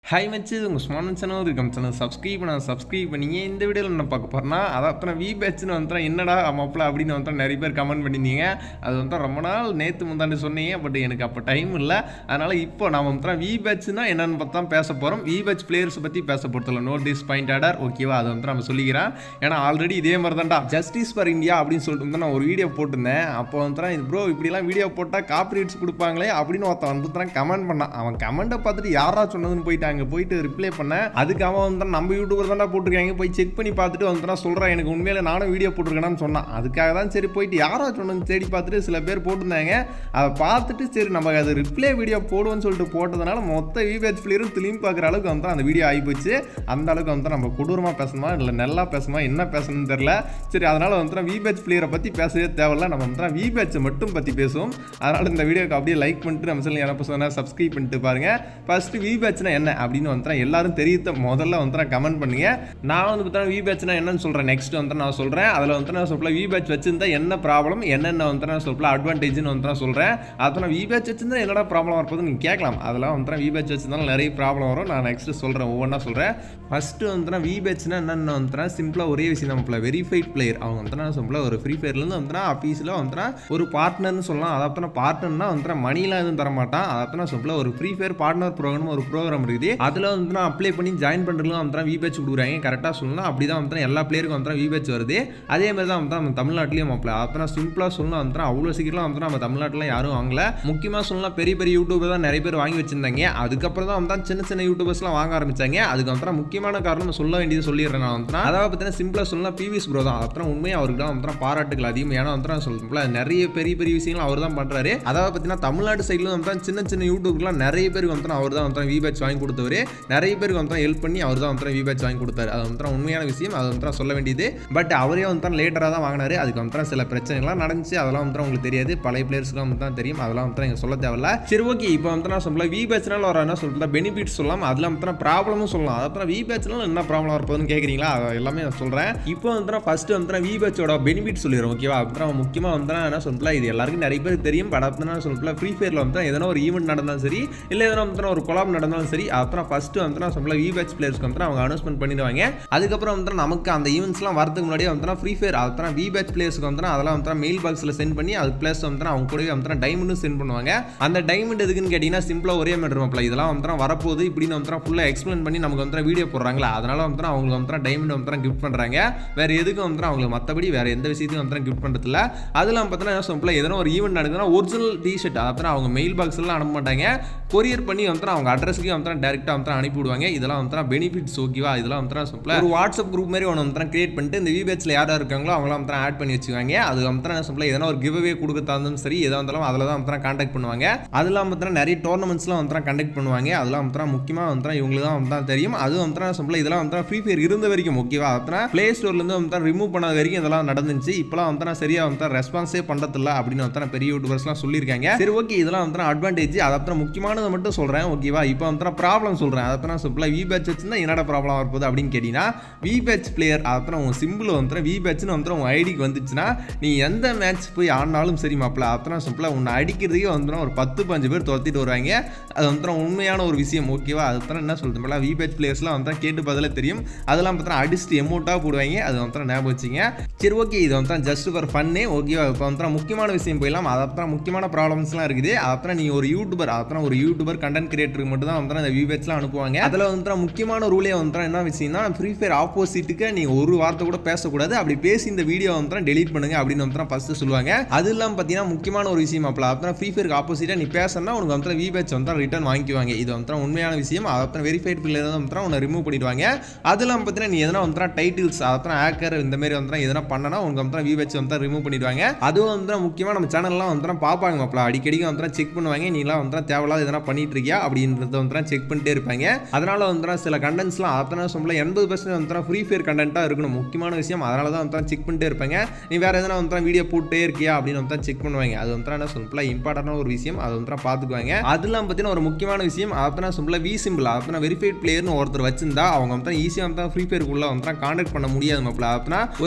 hi மச்சு இது உங்கள் ஸ்மார்ட் சேனல் இருக்கும் சேனல் சப்ஸ்கிரைப் பண்ண சப்ஸ்கிரைப் பண்ணிங்க இந்த வீடியோவில் என்ன பார்க்க போகிறேன்னா அதான் வி பேட்ச்னு வந்துட்டு என்னடா மாப்பிள அப்படின்னு வந்துட்டு நிறைய பேர் கமெண்ட் பண்ணியிருந்தீங்க அது வந்து ரொம்ப நாள் நேற்று முந்தாண்டு சொன்னீங்க பட் எனக்கு அப்போ டைம் இல்லை அதனால் இப்போ நம்ம வந்து வி பேட்ச்னா என்னென்னு பார்த்தா பேச போகிறோம் வி பேட்ச் பிளேயர்ஸ் பற்றி பேச போகிறதில்ல நோ டிஸ் பாயிண்ட் ஆர்டர் ஓகேவா அது வந்து நம்ம சொல்லிக்கிறேன் ஏன்னா ஆல்ரெடி இதே மாதிரி தான்டா ஜஸ்டிஸ் ஃபார் இந்தியா அப்படின்னு சொல்லிட்டு வந்து நான் ஒரு வீடியோ போட்டிருந்தேன் அப்போ வந்து இது ப்ரோ இப்படிலாம் வீடியோ போட்டால் காப்பிரைட்ஸ் கொடுப்பாங்களே அப்படின்னு ஒருத்தன் வந்து கமெண்ட் பண்ணான் அவன் கமெண்ட்டை பார்த்துட்டு யாரா சொன்னதுன்னு போயிட்டாங்க போயிட்டு ரிப்ளை பண்ணேன் அதுக்கு அவன் வந்து நம்ம யூடியூபர் தான்டா போட்டிருக்காங்க போய் செக் பண்ணி பார்த்துட்டு வந்து சொல்கிறேன் எனக்கு உண்மையில நானும் வீடியோ போட்டிருக்கேன்னு சொன்னான் அதுக்காக தான் சரி போயிட்டு யாரா சொன்னது தேடி பார்த்துட்டு சில பேர் போட்டிருந்தாங்க அதை பார்த்துட்டு சரி நம்ம அது ரிப்ளை வீடியோ போடுவோம்னு சொல்லிட்டு போட்டதுனால மொத்த விபேஜ் பிளேயரும் திரும்பி பார்க்குற அளவுக்கு வந்து அந்த வீடியோ ஆகிப்போச்சு அந்த அளவுக்கு வந்து நம்ம கொடூரமாக பேசணுமா இல்லை நல்லா பேசணுமா என்ன பேசணும்னு தெரில சரி அதனால் வந்து விபேஜ் பிளேயரை பற்றி பேசவே தேவையில்ல நம்ம வந்து விபேஜ் மட்டும் பற்றி பேசுவோம் அதனால் இந்த வீடியோக்கு அப்படியே லைக் பண்ணிட்டு நம்ம சொல்லி என்ன சொன்னால் சப்ஸ்கிரைப் பண்ணிட்டு பாருங்க ஃபர்ஸ்ட் விபேட்ச்னா என்ன அப்படின்னு வந்து எல்லாரும் தெரியுத முதல்ல வந்து கமெண்ட் பண்ணுங்க நான் வந்து பார்த்தா விபேட்ச்னா என்னன்னு சொல்கிறேன் நெக்ஸ்ட் வந்து நான் சொல்கிறேன் அதில் வந்து நான் சொல்ல விபேட்ச் வச்சிருந்தா என்ன ப்ராப்ளம் என்னென்ன வந்து நான் சொல்ல அட்வான்டேஜ்னு வந்து நான் சொல்கிறேன் அதை நான் விபேட்ச் வச்சிருந்தா என்னடா ப்ராப்ளம் வரப்போது நீங்கள் கேட்கலாம் அதெல்லாம் வந்து விபேட்ச் வச்சிருந்தாலும் நிறைய ப்ராப்ளம் வரும் நான் நெக்ஸ்ட் சொல்கிறேன் ஒவ்வொன்றா சொல்கிறேன் ஃபஸ்ட்டு வந்து விபேட்ச்னா என்னென்ன வந்து சிம்பிளாக ஒரே விஷயம் தான் வெரிஃபைட் பிளேயர் அவங்க வந்து சிம்பிளாக ஒரு ஃப்ரீ ஃபயர்லேருந்து வந்து ஆஃபீஸில் வந்து ஒரு பார்ட்னர்னு சொல்லலாம் அதாவது பார்ட்னர்னா வந்து மணிலாம் எதுவும் தர மாட்டான் அதாவது சிம்பிளாக ஒரு ஃப்ரீ ஃபயர் பார்ட்னர் ப்ரோக்ராம் ஒரு ப்ரோக்ராம் இருக்குது அதில் வந்து நான் அப்ளை பண்ணி ஜாயின் பண்ணுறதுலாம் வந்து விபேட்ச் கொடுக்குறாங்க கரெக்டாக சொல்லலாம் அப்படி தான் வந்து எல்லா பிளேயருக்கும் வந்து விபேட்ச் வருது அதே மாதிரி தான் வந்து நம்ம தமிழ்நாட்டிலையும் அப்ளை அப்புறம் சிம்பிளாக சொல்லலாம் வந்து அவ்வளோ சீக்கிரம் வந்து நம்ம தமிழ்நாட்டில் யாரும் வாங்கல முக்கியமாக சொல்லலாம் பெரிய பெரிய யூடியூபர் தான் நிறைய பேர் வாங்கி வச்சிருந்தாங்க அதுக்கப்புறம் தான் வந்து சின்ன சின்ன யூடியூபர்ஸ்லாம் வாங்க ஆரம்பிச்சாங்க அதுக்கு வந்து முக்கியமான காரணம் சொல்ல வேண்டியது சொல்லிடுறேன் நான் வந்து அதாவது பார்த்தீங்கன்னா சிம்பிளாக சொல்லலாம் பிவிஎஸ் ப்ரோ தான் அப்புறம் உண்மையாக அவருக்கு தான் வந்து பாராட்டுகள் அதிகம் ஏன்னா வந்து சொல்லுங்களா நிறைய பெரிய பெரிய விஷயங்கள் அவர் தான் பண்ணுறாரு அதாவது பார்த்தீங்கன்னா தமிழ்நாடு சைடில் வந்து சின்ன சின்ன யூடியூப்லாம் நிறைய பேருக்கு வந்து அவர் தான் வந்து விபேட்ச் வாங்கி கொடுத்தவர் நிறைய பேருக்கு வந்து ஹெல்ப் பண்ணி அவர் தான் வந்து விபேட்ச் வாங்கி கொடுத்தாரு அது வந்து உண்மையான விஷயம் அது வந்து சொல்ல வேண்டியது பட் அவரே வந்து லேட்டராக தான் வாங்கினாரு அதுக்கு வந்து சில பிரச்சனைகள்லாம் நடந்துச்சு அதெல்லாம் வந்து உங்களுக்கு தெரியாது பழைய பிளேயர்ஸ்லாம் வந்து தான் தெரியும் அதெல்லாம் வந்து எங்கள் சொல்ல தேவையில்ல சரி ஓகே இப்போ வந்து நான் சொல்லலாம் விபேட்ச்னால ஒரு என்ன சொல்ல பெனிஃபிட்ஸ் சொல்லலாம் அதில் வந்து ப்ராப்ளமும் சொல்லலாம் அதாவது விபேட்ச்னால என்ன ப்ராப்ளம் வரப்போகுதுன்னு கேட்குறீங்களா அது எல்லாமே நான் சொல்கிறேன் இப்போ வந்து ஃபர்ஸ்ட் வந்து விபேட்சோட பெனிஃபிட் சொல்லிடுறோம் ஓகேவா அப்புறம் முக்கியமாக வந்து என்ன சொல்லலாம் இது எல்லாருக்கும் நிறைய பேருக்கு தெரியும் பட் அப்போ சொல்லலாம் ஃப்ரீ ஃபயரில் வந்து எதனா ஒரு ஈவெண்ட் நடந்தாலும் சரி இல்லை எதனா வந்து ஒரு கொலாப் நடந்தாலும் சரி அப்புறம் ஃபர்ஸ்ட் வந்து நான் சொல்லலாம் விபேட்ச் பிளேயர்ஸ்க்கு வந்து அவங்க அனௌன்ஸ்மெண்ட் பண்ணிடுவாங்க அதுக்கப்புறம் வந்து நமக்கு அந்த ஈவெண்ட்ஸ்லாம் வரதுக்கு முன்னாடியே வந்து ஃப்ரீ ஃபயர் அப்புறம் விபேட்ச் பிளேயர்ஸ்க்கு வந்து அதெல்லாம் வந்து மெயில் பாக்ஸில் சென்ட் பண்ணி அது ப்ளஸ் வந்து அவங்க கூடவே வந்து டைமண்டும் சென்ட் பண்ணுவாங்க அந்த டைமண்ட் எதுக்குன்னு கேட்டிங்கன்னா சிம்பிளாக ஒரே மாதிரி இருக்கும் இதெல்லாம் வந்து வரப்போகுது இப்படின்னு வந்து ஃபுல்லாக எக்ஸ்பிளைன் பண்ணி நமக்கு வந்து வீடியோ போடுறாங்களா அதனால வந்து அவங்களுக்கு வந்து டைமண்ட் வந்து கிஃப்ட் பண்ணுறாங்க வேற எதுக்கும் வந்து அவங்களுக்கு மற்றபடி வேற எந்த விஷயத்தையும் வந்து கிஃப்ட் பண்ணுறதில்ல அதெல்லாம் பார்த்தீங்கன்னா சிம்பிளாக எதனா ஒரு ஈவெண்ட் நடக்குதுன்னா ஒரிஜினல் டிஷர்ட் அப்புறம் அவங்க மெயில் பாக்ஸ்லாம் அனுப்ப மாட்டாங்க கொரியர் பண்ணி வந்து அவங்க அட்ரஸ்க்கு வந்து டேரெக்டாக வந்து அனுப்பி விடுவாங்க இதெல்லாம் வந்து பெனிஃபிட்ஸ் ஓகேவா இதெல்லாம் வந்து சிம்பிளாக ஒரு வாட்ஸ்அப் குரூப் மாதிரி ஒன்று வந்து கிரியேட் பண்ணிட்டு இந்த விபேட்ஸில் யார் யார் இருக்காங்களோ அவங்களாம் வந்து ஆட் பண்ணி வச்சுக்காங்க அது வந்து சிம்பிளாக எதனா ஒரு கிவ்வே கொடுக்க இருந்தாலும் சரி எதாக இருந்தாலும் அதில் தான் வந்து கான்டாக்ட் பண்ணுவாங்க அதெல்லாம் வந்து நிறைய டோர்னமெண்ட்ஸ்லாம் வந்து கண்டக்ட் பண்ணுவாங்க அதெல்லாம் வந்து முக்கியமாக வந்து இவங்களுக்கு தான் வந்து தெரியும் அது வந்து சிம்பிளாக இதெல்லாம் வந்து ஃப்ரீ ஃபயர் இருந்த வரைக்கும் ஓகேவா அப்புறம் ப்ளே ஸ்டோர்லேருந்து வந்து ரிமூவ் பண்ணாத வரைக்கும் இதெல்லாம் நடந்துச்சு இப்போலாம் வந்து நான் சரியாக வந்து ரெஸ்பான்ஸே பண்ணுறதில்ல அப்படின்னு வந்து பெரிய யூடியூபர்ஸ்லாம் சொல்லியிருக்காங்க சரி ஓகே இதெல்லாம் வந்து அட்வான்டேஜ் அது அப்புறம் முக்கியமானதை மட்டும் சொல்கிறேன் ஓகேவா இப்போ வந்து ப்ராப்ளம் சொல்கிறேன் அப்புறம் சிம்பிளாக வி பேட்ச் வச்சுருந்தா என்னடா ப்ராப்ளம் வரப்போகுது அப்படின்னு கேட்டிங்கன்னா வி பேட்ச் பிளேயர் அப்புறம் உங்கள் சிம்பிள் வந்து வி பேட்ச்னு வந்து உங்கள் ஐடிக்கு வந்துச்சுன்னா நீ எந்த மேட்ச் போய் ஆடினாலும் சரி மாப்பிள்ள அப்புறம் சிம்பிளாக உன்னை அடிக்கிறதுக்கே வந்து ஒரு பத்து பஞ்சு பேர் துரத்திட்டு வருவாங்க அது வந்து உண்மையான ஒரு விஷயம் ஓகேவா அதுதான் என்ன சொல்கிறது வி பேட்ச் பிளேயர்ஸ்லாம் வந்து கேட்டு பதிலே தெரியும் அதெல்லாம் பார்த்தா அடிச்சுட்டு எமௌண்ட்டாக போடுவாங்க அது வந்து ஞாபகம் வச்சுங்க சரி ஓகே இது வந்து ஜஸ்ட் ஃபார் ஃபன்னே ஓகேவா இப்போ வந்து முக்கியமான விஷயம் போயிடலாம் அது அப்புறம் முக்கியமான ப்ராப்ளம்ஸ்லாம் இருக்குது அப்புறம் நீ ஒரு யூடியூபர் அப்புறம் ஒரு யூடியூபர் கண்டென்ட் கிரியேட்டருக்கு மட்டும் தான் வந்து அந்த விபேட்ஸ்லாம் அனுப்புவாங்க அதில் வந்து முக்கியமான ரூலே வந்து என்ன விஷயம்னா ஃப்ரீ ஃபயர் ஆப்போசிட்டுக்கு நீ ஒரு வார்த்தை கூட பேசக்கூடாது அப்படி பேசி இந்த வீடியோ வந்து டெலீட் பண்ணுங்க அப்படின்னு வந்து ஃபஸ்ட்டு சொல்லுவாங்க அது இல்லாமல் பார்த்தீங்கன்னா முக்கியமான ஒரு விஷயம் அப்போ அப்புறம் ஃப்ரீ ஃபயருக்கு ஆப்போசிட்டாக நீ பேசணும்னா உனக்கு வந்து விபேட்ச் வந்து ரிட்டர்ன் வாங்கிக்குவாங்க இது வந்து உண்மையான விஷயம் அப்புறம் வெரிஃபைட் பிள்ளைங்க வந்து உன்னை ரிமூவ் பண்ணிடுவாங்க அது இல்லாமல் பார்த்தீங்கன்னா நீ எதனா வந்து டைட்டில்ஸ் அப்புறம் ஆக்கர் இந்த மாதிரி வந்து எதனா பண்ணனா உனக்கு வந்து விபேட்ச் வந்து ரிமூவ் பண்ணிடுவாங்க அதுவும் வந்து முக்கியமாக நம்ம சேனல்லாம் வந்து பார்ப்பாங்க மாப்பிள அடிக்கடிக்கு வந்து செக் பண்ணுவாங்க நீலாம் வந்து தேவையில்லாத எதனா பண்ணிட்டு இருக்கியா அப்படின்றத வந்து செக் பண்ணிட்டே இருப்பாங்க அதனால வந்து சில கண்டென்ட்ஸ்லாம் அத்தனை சொல்ல எண்பது பர்சன்ட் வந்து ஃப்ரீ ஃபயர் கண்டென்ட்டாக இருக்கணும் முக்கியமான விஷயம் அதனால தான் வந்து செக் பண்ணிட்டே இருப்பாங்க நீ வேற எதனா வந்து வீடியோ போட்டே இருக்கியா அப்படின்னு வந்து செக் பண்ணுவாங்க அது வந்து என்ன சொல்ல இம்பார்ட்டண்டான ஒரு விஷயம் அது வந்து பார்த்துக்குவாங்க அதெல்லாம் பார்த்தீங்கன்னா ஒரு முக்கியமான விஷயம் அப்புறம் சொல்ல வி சிம்பிள் அப்புறம் வெரிஃபைட் பிளேயர்னு ஒருத்தர் வச்சிருந்தா அவங்க வந்து ஈஸியாக வந்து ஃப்ரீ ஃபயருக்குள்ள வந்து கான்டாக்ட் பண்ண முடியாது மாப்பிள அப்புறம் ஒரு ரெண்டு மூணு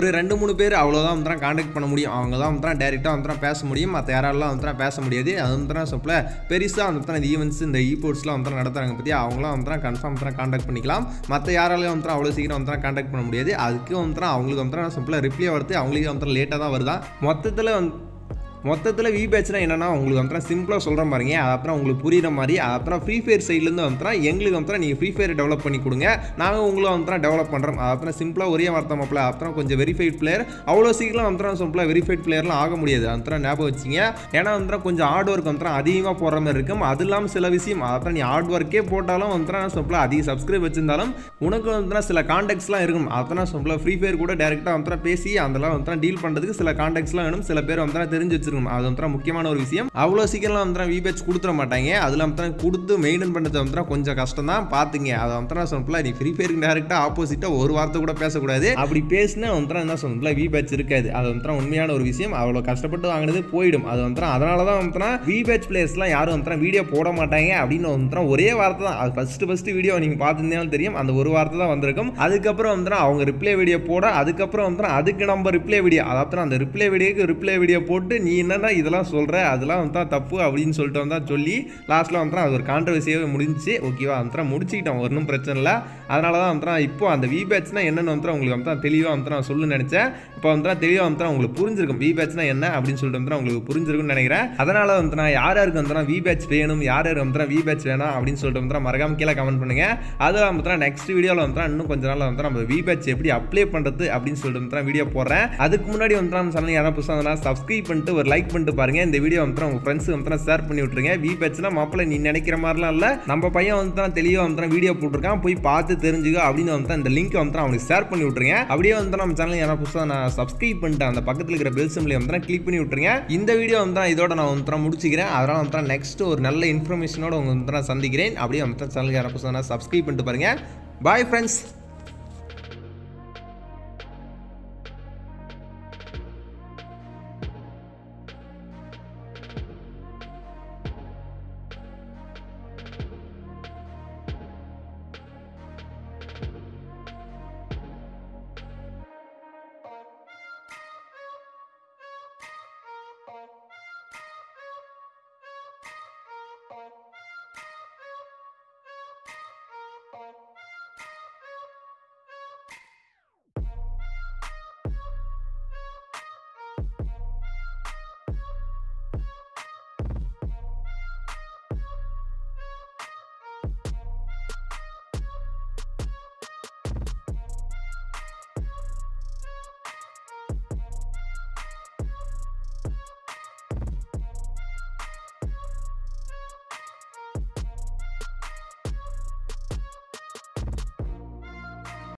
மூணு பேர் அவ்வளோதான் வந்து காண்டாக்ட் பண்ண முடியும் அவங்க தான் வந்து டேரெக்டாக வந்து பேச முடியும் மற்ற யாராலாம் வந்து பேச முடியாது அது வந்து சொப்பில் பெருசாக வந்து இந்த ஈவெண்ட்ஸ் இந்த ஈபோர்ட்ஸ்லாம் வந்து நடத்துறாங்க பற்றி அவங்களாம் வந்து கன்ஃபார்ம் வந்து காண்டாக்ட் பண்ணிக்கலாம் மற்ற யாராலையும் வந்து அவ்வளோ சீக்கிரம் வந்து காண்டாக்ட் பண்ண முடியாது அதுக்கு வந்து அவங்களுக்கு வந்து சிம்பிளாக ரிப்ளை வருது அவங்களுக்கு வந்து லேட்டாக தான் வருதா மொத்தத்தில் வந்து மொத்தத்தில் வி பேட்ச்னா என்னன்னா உங்களுக்கு வந்து சிம்பிளாக சொல்கிற மாதிரிங்க அது அப்புறம் உங்களுக்கு புரியுற மாதிரி அது அப்புறம் ஃப்ரீ ஃபயர் சைட்லேருந்து வந்து எங்களுக்கு வந்து நீங்கள் ஃப்ரீ ஃபயர் டெவலப் பண்ணி கொடுங்க நாங்கள் உங்களை வந்து டெவலப் பண்ணுறோம் அது அப்புறம் சிம்பிளாக ஒரே வார்த்தை மாப்பிள அப்புறம் கொஞ்சம் வெரிஃபைட் பிளேயர் அவ்வளோ சீக்கிரம் வந்து சிம்பிளாக வெரிஃபைட் பிளேயர்லாம் ஆக முடியாது அந்த ஞாபகம் வச்சிங்க ஏன்னா வந்து கொஞ்சம் ஹார்ட் ஒர்க் வந்து அதிகமாக போடுற மாதிரி இருக்கும் அது இல்லாமல் சில விஷயம் அப்புறம் நீ ஹார்ட் ஒர்க்கே போட்டாலும் வந்து சிம்பிளாக அதிக சப்ஸ்கிரைப் வச்சிருந்தாலும் உனக்கு வந்து சில காண்டாக்ட்ஸ்லாம் இருக்கும் அதெல்லாம் சிம்பிளாக ஃப்ரீ ஃபயர் கூட டேரெக்டாக வந்து பேசி அதெல்லாம் வந்து டீல் பண்ணுறதுக்கு சில காண்டாக்ட்ஸ்லாம் வேணும் சில பேர் வந்து தெரிஞ்சு வச்சிருக்கணும் அது வந்து முக்கியமான ஒரு விஷயம் அவ்வளோ சீக்கிரம் வந்து விபேச் கொடுத்துட மாட்டாங்க அதில் வந்து கொடுத்து மெயின்டைன் பண்ணுறது வந்து கொஞ்சம் கஷ்டம் தான் பார்த்துங்க அதை வந்து சொல்லலாம் நீ ஃப்ரீ ஃபயருக்கு டேரெக்டாக ஆப்போசிட்டாக ஒரு வார்த்தை கூட பேசக்கூடாது அப்படி பேசினா வந்து என்ன சொல்லலாம் விபேச் இருக்காது அது வந்து உண்மையான ஒரு விஷயம் அவ்வளோ கஷ்டப்பட்டு வாங்கினது போயிடும் அது வந்து அதனால தான் வந்து விபேச் பிளேயர்ஸ்லாம் யாரும் வந்து வீடியோ போட மாட்டாங்க அப்படின்னு வந்து ஒரே வார்த்தை தான் அது ஃபஸ்ட்டு ஃபஸ்ட்டு வீடியோ நீங்கள் பார்த்துருந்தாலும் தெரியும் அந்த ஒரு வார்த்தை தான் வந்திருக்கும் அதுக்கப்புறம் வந்து அவங்க ரிப்ளை வீடியோ போட அதுக்கப்புறம் வந்து அதுக்கு நம்ம ரிப்ளை வீடியோ அதாவது அந்த ரிப்ளை வீடியோக்கு ரிப்ளை வீடியோ போட்டு நீ என்னன்னா இதெல்லாம் சொல்கிற அதெல்லாம் வந்து தப்பு அப்படின்னு சொல்லிட்டு வந்தால் சொல்லி லாஸ்ட்டில் வந்து அது ஒரு கான்ட்ரவர்சியாகவே முடிஞ்சிச்சு ஓகேவா வந்து முடிச்சுக்கிட்டோம் ஒன்றும் பிரச்சனை இல்லை அதனால தான் வந்து இப்போ அந்த வி பேட்ச்னா என்னென்னு வந்து உங்களுக்கு வந்து தெளிவாக வந்து நான் சொல்லு நினச்சேன் இப்போ வந்து தெளிவாக வந்து உங்களுக்கு புரிஞ்சிருக்கும் வி பேட்ச்னா என்ன அப்படின்னு சொல்லிட்டு வந்து உங்களுக்கு புரிஞ்சிருக்கும்னு நினைக்கிறேன் அதனால வந்து நான் யார் யாருக்கு வந்து வி பேட்ச் வேணும் யார் யார் வந்து வி பேட்ச் வேணாம் அப்படின்னு சொல்லிட்டு வந்து மறக்காம கீழே கமெண்ட் பண்ணுங்க அதில் வந்து நெக்ஸ்ட் வீடியோவில் வந்து இன்னும் கொஞ்ச நாள் வந்து நம்ம வி பேட்ச் எப்படி அப்ளை பண்ணுறது அப்படின்னு சொல்லிட்டு வந்து வீடியோ போடுறேன் அதுக்கு முன்னாடி வந்து நம்ம சேனல் யாராவது புதுசாக சப்ஸ்கிரைப் பண்ணிட்டு ஒரு லைக் பண்ணிட்டு பாருங்க இந்த வீடியோ வந்து உங்கள் ஃப்ரெண்ட்ஸ் வந்து ஷேர் பண்ணி விட்டுருங்க வி பேட்ச்னா மாப்பிள்ள நீ நினைக்கிற மாதிரிலாம் இல்லை நம்ம பையன் வந்து தான் தெளிவாக வந்து வீடியோ போட்டிருக்கான் போய் பார்த்து தெரிஞ்சுக்க அப்படின்னு வந்து இந்த லிங்க் வந்து அவனுக்கு ஷேர் பண்ணி விட்டுருங்க அப்படியே வந்து நம்ம சேனல் யாராவது புதுசாக நான் சப்ஸ்கிரைப் பண்ணிட்டேன் அந்த பக்கத்தில் இருக்கிற பெல் சிம்லி வந்து கிளிக் பண்ணி விட்டுருங்க இந்த வீடியோ வந்து இதோட நான் வந்து முடிச்சுக்கிறேன் அதனால் வந்து நெக்ஸ்ட் ஒரு நல்ல இன்ஃபர்மேஷனோட உங்க வந்து நான் சந்திக்கிறேன் அப்படியே வந்து சேனல் யாராவது புதுசாக சப்ஸ்கிரைப் பண்ணிட்டு பாருங்க பாய் ஃப்ரெண்ட்ஸ்